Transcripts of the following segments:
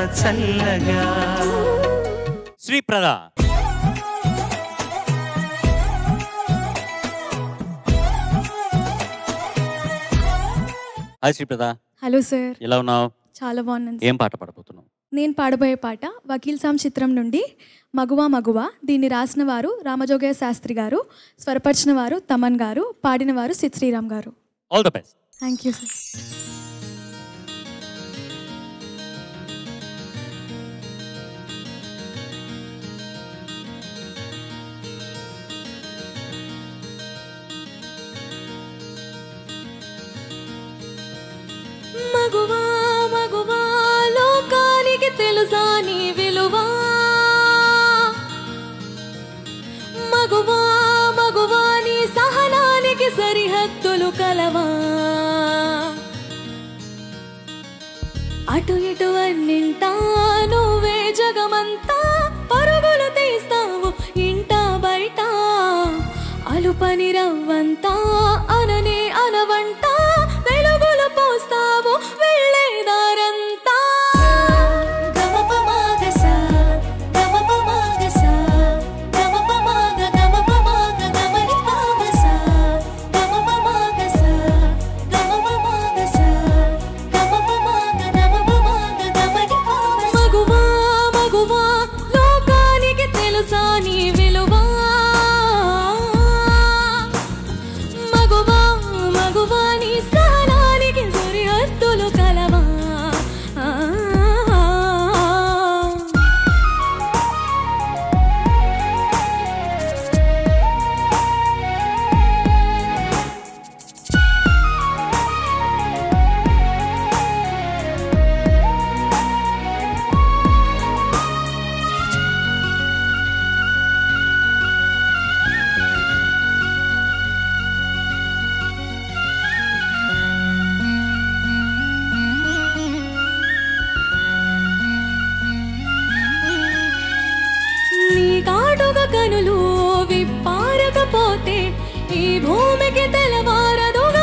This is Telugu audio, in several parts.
చల్లగా Sriprada hi Sriprada hello sir ఎలా ఉన్నావు చాలా బాగున్నాను ఏం పాట పాడబోతున్నావు నేను పాడబోయే పాట వకీల్ సామ్ చిత్రం నుండి మగువా మగువా దీన్ని రాసిన వారు రామజోగయ్య శాస్త్రి గారు స్వరపరిచిన వారు తమన్ గారు పాడిన వారు Sid Sriram garu all the best thank you sir మగువా మగువా లోకానికి తెలుసా నీ విలువా మగువా మగువా నీ సహనానికి సరిహద్దులు కలవా అటు ఇటు అన్నింటా నువ్వే జగమంతా పరుగులు తీస్తావు ఇంట బయట అలుపని రవ్వంతా అననే అనవంట వెలుగులు పోస్తావు వెళ్ళేదారంతా గమపమాగసా గమపమాగసా గమపమాగ గమపమాగ గమని పామసా గమపమాగసా గమపమాగసా గమపమాగ గమపమాగ గమని పామసా మగువా మగువా లోకానికి తెలుసా నీ విలువా మగువా మగువా నీ సహనానికి సరిహద్దులు కలవా ఆ, ఆ, ఆ. నీ కాటుక కనులు విప్పారకపోతే ఈ భూమికి తెలవారదుగా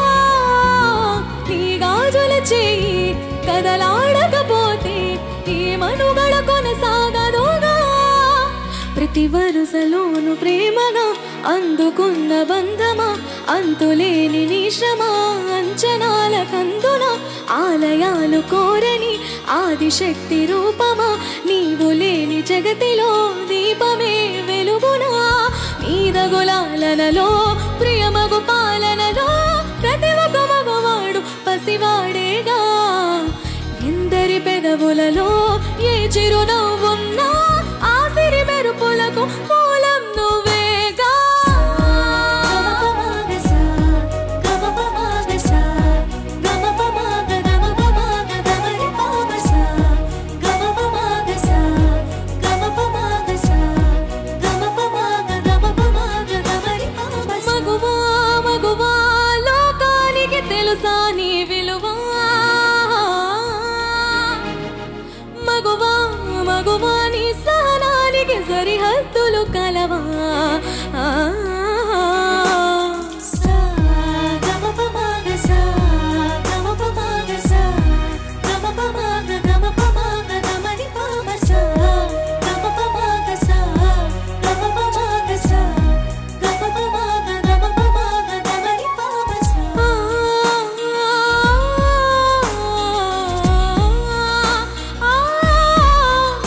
నీ గాజుల చేయి కదలాడకపోతే ఈ మనుగడ కొనసాగదుగా ప్రతి వరుసలోను ప్రేమగా అందుకున్న బంధమా అంతులేని నీ శ్రమ అంచనాల కందున ఆలయాలు కోరని ఆదిశక్తి రూపమా నీవు లేని జగతిలో దీపమే వెలుగునా నీదగులాలనలో ప్రియమగు పాలనలో ప్రతి ఒక్క మగవాడు పసివాడేగా ఎందరి పెదవులలో ఏ చిరునవ్వున్నా ఆ సిరి మెరుపులకు మూలం నువ్వేగా మగువా మగువా లోకానికి తెలుసా నీ విలువా మగువా మగువా నీ సహనానికి సరిహద్దులు కలవా ఆ, ఆ, సా, గమపమాగ సా, గమపమాగ సా, గమపమాగ గమపమాగ గమని పామ సా, గమపమాగ సా, గమపమాగ సా, గమపమాగ గమపమాగ గమని పామ సా. ఆ, ఆ, ఆ.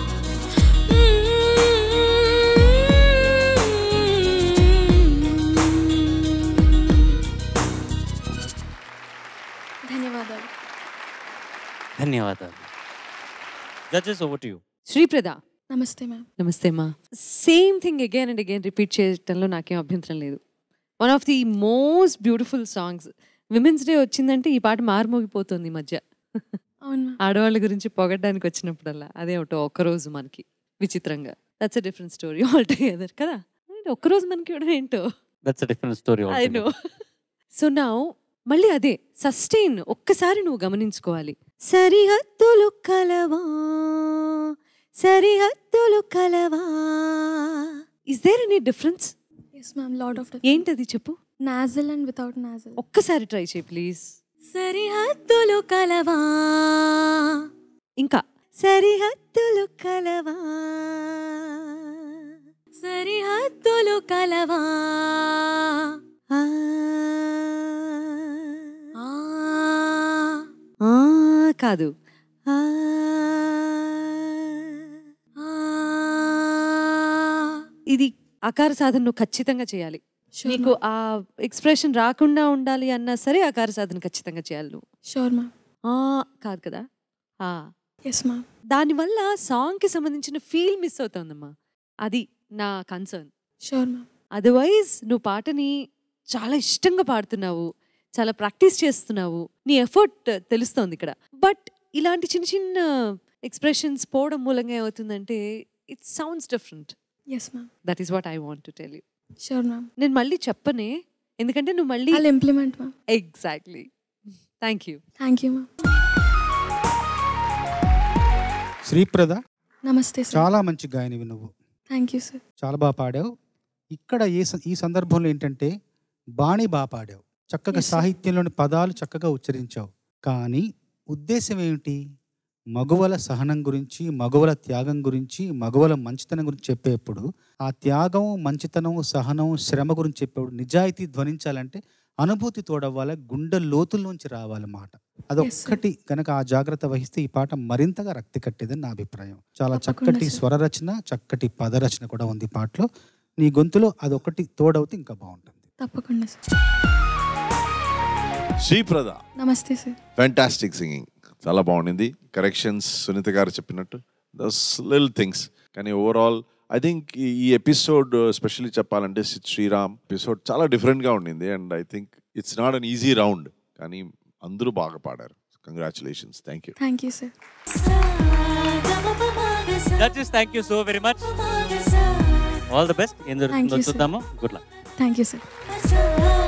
ధన్యవాదాలు ధన్యవాదాలు judges over to you Sriprada నమస్తే మ్యామ్ నమస్తే మా same thing again and again repeat చేయటంలో నాకేం అభ్యంతరం లేదు one of the most beautiful songs women's day వచ్చిందంటే ఈ పాట మారుమోగిపోతుంది ఈ మధ్య అవును మ్యామ్ ఆడవాళ్ళ గురించి పొగడ్డానికి వచ్చినప్పుడల్లా అదే ఒకటి ఒక్కరోజు మనకి విచిత్రంగా that's a different story altogether కదా ఏంటి ఒక్కరోజు మనకి ఇవ్వడం ఏంటో that's different story I know so నా మళ్ళీ అదే సస్టైన్ ఒక్కసారి నువ్వు గమనించుకోవాలి సరిహద్దులు కలవా సరిహద్దులు కలవా is there any difference yes ma'am lot of ఏంటది చెప్పు నాజల్ అండ్ వితౌట్ నాజల్ ఒక్కసారి ట్రై చేయి ప్లీజ్ సరిహద్దులు కలవా ఇంకా సరిహద్దులు కలవా సరిహద్దులు కలవా ఆ, ఆ, ఆ, కాదు ఆ, ఆ. ఇది ఆకార సాధన నువ్వు ఖచ్చితంగా చేయాలి Sure, నీకు ఆ ఎక్స్ప్రెషన్ రాకుండా ఉండాలి అన్నా సరే ఆకార సాధన ఖచ్చితంగా చేయాలి నువ్వు షూర్ మ్యామ్ ఆ, కాదు కదా ఆ ఎస్ మ్యామ్ దానివల్ల సాంగ్కి సంబంధించిన ఫీల్ మిస్ అవుతుందమ్మా అది నా కన్సర్న్ షూర్ మ్యామ్ అదర్వైజ్ నువ్వు పాటని చాలా ఇష్టంగా పాడుతున్నావు చాలా ప్రాక్టీస్ చేస్తున్నావు నీ ఎఫర్ట్ తెలుస్తోంది ఇక్కడ బట్ ఇలాంటి చిన్న చిన్న ఎక్స్ప్రెషన్స్ పోవడం మూలంగా ఏమవుతుందంటే it sounds different yes ma'am that is what I want to tell you sure ma'am నేను మళ్ళీ చెప్పనే ఎందుకంటే నువ్వు మళ్ళీ I implement ma'am exactly thank you thank you ma'am Sriprada నమస్తే సార్ చాలా మంచి గాయనివి నువ్వు థ్యాంక్ యూ సార్ చాలా బాగా పాడావు ఇక్కడ ఏ స- ఈ సందర్భంలో ఏంటంటే బాణి బాగా పాడావు చక్కగా Yes, sir. సాహిత్యంలోని పదాలు చక్కగా ఉచ్చరించావు కానీ ఉద్దేశం ఏమిటి మగువల సహనం గురించి మగువల త్యాగం గురించి మగువల మంచితనం గురించి చెప్పేప్పుడు ఆ త్యాగం మంచితనం సహనం శ్రమ గురించి చెప్పేప్పుడు నిజాయితీ ధ్వనించాలంటే అనుభూతి తోడవ్వాలి గుండె లోతుల్లోంచి రావాలన్నమాట అదొక్కటి కనుక ఆ జాగ్రత్త వహిస్తే ఈ పాట మరింతగా రక్తి కట్టేదని నా అభిప్రాయం చాలా తప్పకుండా, చక్కటి sir. స్వర రచన చక్కటి పద రచన కూడా ఉంది ఈ పాటలో నీ గొంతులో అదొకటి తోడవుతే ఇంకా బాగుంటుంది తప్పకుండా సార్ శ్రీప్రద నమస్తే సార్ ఫ్యాంటాస్టిక్ సింగింగ్ చాలా బాగుండింది కరెక్షన్స్ సునీత గారు చెప్పినట్టు దస్ లిల్ థింగ్స్ కానీ ఓవరాల్ ఐ థింక్ ఈ ఎపిసోడ్ స్పెషల్లీ చెప్పాలంటే శ్రీ- శ్రీరామ్ ఎపిసోడ్ చాలా డిఫరెంట్గా ఉండింది and I think it's not an easy round కానీ అందరూ బాగా పాడారు congratulations thank you thank you sir judges thank you so very much all the best ఏం జరుగుతుందో you, sir. చూద్దాము good luck thank you sir